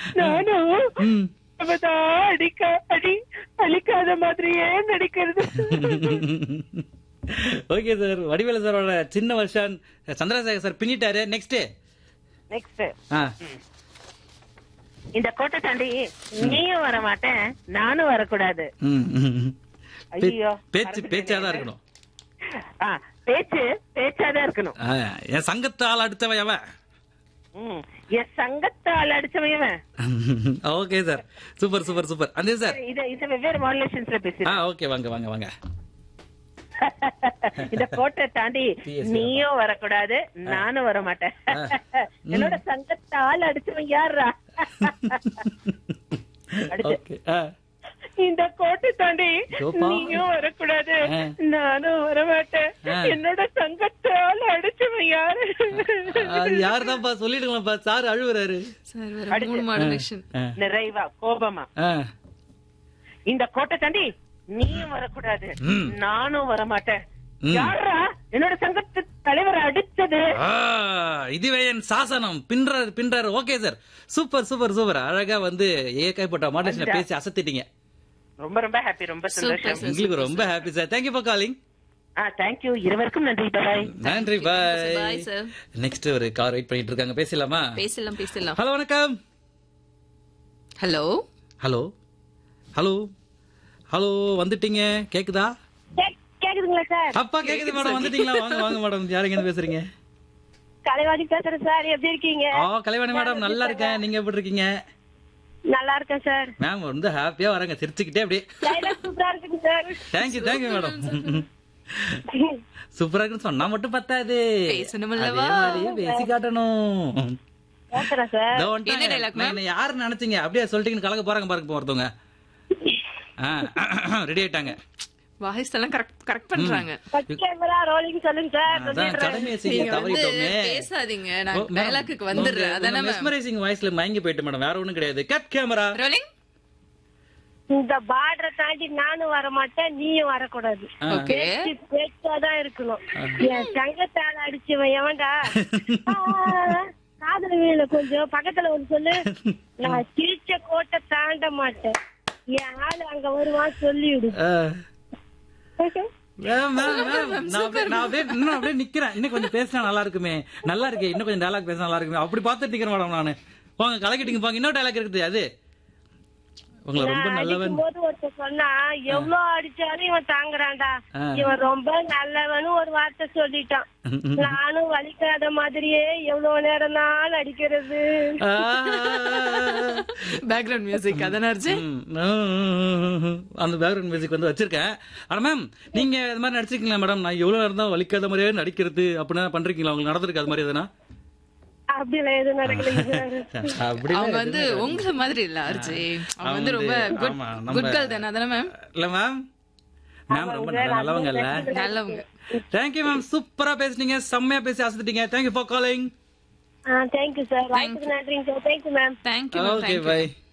நானும் ம். இப்பதான் அடிக்க அடி அழிக்காத மாதிரியே நடிக்கிறது ஓகே சார் வடிவேலு சாரோட சின்ன வருஷம் சந்திரசேகர் சார் பின்னிட்டாரு நெக்ஸ்ட் நெக்ஸ்ட் ஆ இந்த கோட்டை தாண்டி நீயும் வர மாட்டேன் நானும் வரக்கூடாது ம், ம், ம். பே- ஐயோ பேச்சு பேச்சாதான் இருக்கணும் ஆ, பேச்சு பேச்சாதான் இருக்கணும் ஆ, என் சங்கத்தால் அடுத்தவன் அவன் ம். என் சங்கத்தால் அடிச்சவன் okay sir super super super அந்த சார் இத இத வெவ்வேறு மாடுலேஷன்ஸ்ல பேசி ஆ ஓகே வாங்க வாங்க வாங்க இந்த கோட்டை தாண்டி PSC நீயும் வரக்கூடாது நானும் வர மாட்டேன் ஆ. என்னோட சங்கத்தால் அடிச்சவன் யாரா அடுத்து. ஓகே ஆ இந்த கோட்டை தாண்டி யோப்பா. நீயும் வரக்கூடாது ஆ. நானும் வர மாட்டேன் ஆ. என்னோட சங்கத்தால் அடிச்சவன் யாரு அது யாருதான்ப்பா சொல்லிடுங்களேன்ப்பா சார் அழுவுறாரு சார் வேற மூணு மாடுலேஷன் ஆ, நிறைவா கோபமா ஆ. இந்த கோட்டை தாண்டி நீயும் வரக்கூடாது ம். நானும் வர மாட்டேன் ம். யாரா என்னோட சங்கத்து தலைவர் அடிச்சது ஆ, இதுவே என் சாசனம் பின்றாரு பின்றாரு okay sir super super super அழகா வந்து ஏகப்பட்ட மாடேஷன்ல பேசி அசத்திட்டீங்க ரொம்ப ரொம்ப ஹாப்பி ரொம்ப சந்தோஷம் Sir, உங்களுக்கு ரொம்ப happy sir thank you for calling ah thank you இருவருக்கும் நன்றி பாய் நன்றி Bye, பாய் sir. நெக்ஸ்ட் ஒரு கார் வெயிட் பண்ணிட்டு இருக்காங்க பேசலாமா பேசலாம் பேசலாம் ஹலோ வணக்கம் ஹலோ ஹலோ ஹலோ ஹலோ வந்துட்டீங்க கேக்குதா கேக்குதுங்களா சார் அப்பா கேக்குது மேடம் வந்துட்டீங்களா வாங்க வாங்க மேடம் யாருங்க இருந்து பேசுறீங்க கலைவாணி பேசுறேன் சார் எப்படி இருக்கீங்க ஆ கலைவாணி மேடம் நல்லா இருக்கேன் நீங்க எப்படி இருக்கீங்க நல்லா இருக்கேன் சார் மேம் ரொம்ப ஹாப்பியா வராங்க சிரிச்சுக்கிட்டே அப்படியே டைலாக் சூப்பரா இருக்குங்க சார் தேங்க்யூ தேங்க்யூ மேடம் சூப்பரா இருக்குன்னு சொன்னா மட்டும் பத்தாது பேசணும் அதே அல்லவா? மாதிரியே பேசி காட்டணும் பேசுறேன் சார் இதோ வந்துட்டாங்க. என்ன dialogue, ma'am? நான் யாரு நினைச்சீங்க அப்படியே சொல்லிட்டீங்கன்னு கலக்க போறாங்க பாருங்க இப்போ ஒருத்தவங்க ரெடி ஆயிட்டாங்க வாய்ஸ் எல்லாம் கரெக்ட் கரெக்ட் பண்றாங்க கேமரா ரோலிங் சொல்லுங்க சார் அதான் கடமையை செய்ய நீங்க வந்து தவறிட்டோமே பேசாதீங்க நான் டயலாக்கு வந்துடுறேன் அதானே மேம் மெஸ்மரைசிங் வாய்ஸ்ல மயங்கி போயிட்டு மேடம் வேற ஒண்ணும் கிடையாது கட் கேமரா ரோலிங் இந்த பார்டரை தாண்டி நானும் வர மாட்டேன் நீயும் வரக்கூடாது ஓகே பேச்சாதான் இருக்கணும் என் சங்கத்தால அடிச்சவன் எவன்டா ஆ, காதல வீல கொஞ்சம் பக்கத்துல வந்து சொல்லு நான் சிரிச்ச கோட்டை தாண்ட மாட்டேன் என் ஆளு அங்க வருவான் சொல்லிவிடு மேம், மேம், மேம், நான் அப்படியே- நான் அப்படியே இன்னும் அப்படியே நிக்கிறேன் இன்னும் கொஞ்சம் பேசினா நல்லா இருக்குமே நல்லா இருக்கே இன்னும் கொஞ்சம் டயலாக் பேசினா நல்லா இருக்குமே அப்படி பார்த்துட்டு நிக்கிறேன் மேடம் நானு போங்க கலக்கிட்டீங்க போங்க இன்னொரு டயலாக் இருக்குது அது உங்களை ரொம்ப நல்லவன் போது ஒருத்தர் சொன்னா எவ்வளவு அடிச்சாலும் இவன் தாங்குறான்டா ஆ. இவன் ரொம்ப நல்லவன்னு ஒரு வார்த்தை சொல்லிட்டான் நானும் வலிக்காத மாதிரியே எவ்வளவு நேரம் நாள் அடிக்கிறது ஆ. பேக்ரவுண்ட் மியூசிக் அதானே அர்ஜுன் ம். அந்த பேக்ரவுண்ட் மியூசிக் வந்து வச்சிருக்கேன் ஆனா மேம் நீங்க இது மாதிரி நடிச்சிருக்கீங்களா மேடம் நான் எவ்வளவு நேரம் தான் வலிக்காத மாதிரியே நடிக்கிறது அப்படின்னா பண்றீங்களா உங்களுக்கு நடந்திருக்கு அது மாதிரி எதுனா அப்படிலாம் எதுவும் நடக்கலைங்க சார் அப்படி அவங்க வந்து உங்கள மாதிரி இல்ல அர்ஜி அவங்க வந்து ரொம்ப குட் ஆமா, நம்ம- குட் கேர்ள் தானே அதானே மேம் இல்ல மேம் மேம் ரொம்ப நல்ல- நல்லவங்க இல்ல நல்லவங்க தேங்க்யூ மேம் சூப்பரா பேசுனீங்க செம்மையா பேசி அசத்துட்டீங்க thank you for calling ah thank you sir வாய்ப்புக்கு நன்றிங்க sir thank you ma'am thank you okay ma'am by